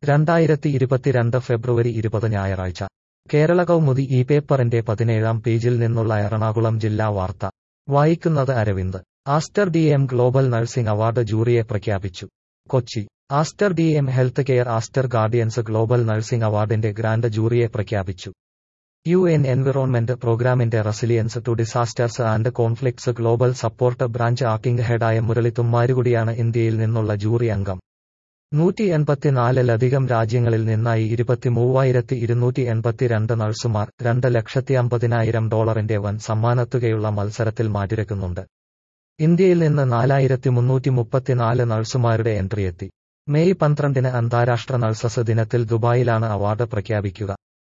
രണ്ടായിരത്തി ഇരുപത്തിരണ്ട് ഫെബ്രുവരി ഇരുപത് ഞായറാഴ്ച കേരള കൗമുദി ഈ പേപ്പറിന്റെ പതിനേഴാം പേജിൽ നിന്നുള്ള എറണാകുളം ജില്ലാ വാർത്ത വായിക്കുന്നത് Aravind Aster D M global nursing award ജൂറിയെ പ്രഖ്യാപിച്ചു Kochi Aster D M health care Aster guardians global nursing അവാർഡിന്റെ ഗ്രാൻഡ് ജൂറിയെ പ്രഖ്യാപിച്ചു യു എൻ എൻവിറോൺമെന്റ് പ്രോഗ്രാമിന്റെ resilience to disasters and conflicts global support branch acting ഹെഡായ മുരളി തുമ്മാരുകുടിയാണ് ഇന്ത്യയിൽ നിന്നുള്ള ജൂറി അംഗം നൂറ്റി എൺപത്തിനാലിലധികം രാജ്യങ്ങളിൽ നിന്നായി ഇരുപത്തിമൂവായിരത്തി ഇരുന്നൂറ്റി എൺപത്തിരണ്ട് നഴ്സുമാർ രണ്ട് ലക്ഷത്തി അമ്പതിനായിരം ഡോളറിന്റെ വൻ സമ്മാനത്തുകയുള്ള മത്സരത്തിൽ മാറ്റിരക്കുന്നുണ്ട് ഇന്ത്യയിൽ നിന്ന് നാലായിരത്തി മുന്നൂറ്റി മുപ്പത്തിനാല് നഴ്സുമാരുടെ എൻട്രിയെത്തി മെയ് പന്ത്രണ്ടിന് അന്താരാഷ്ട്ര നഴ്സസ് ദിനത്തിൽ ദുബായിലാണ് അവാർഡ് പ്രഖ്യാപിക്കുക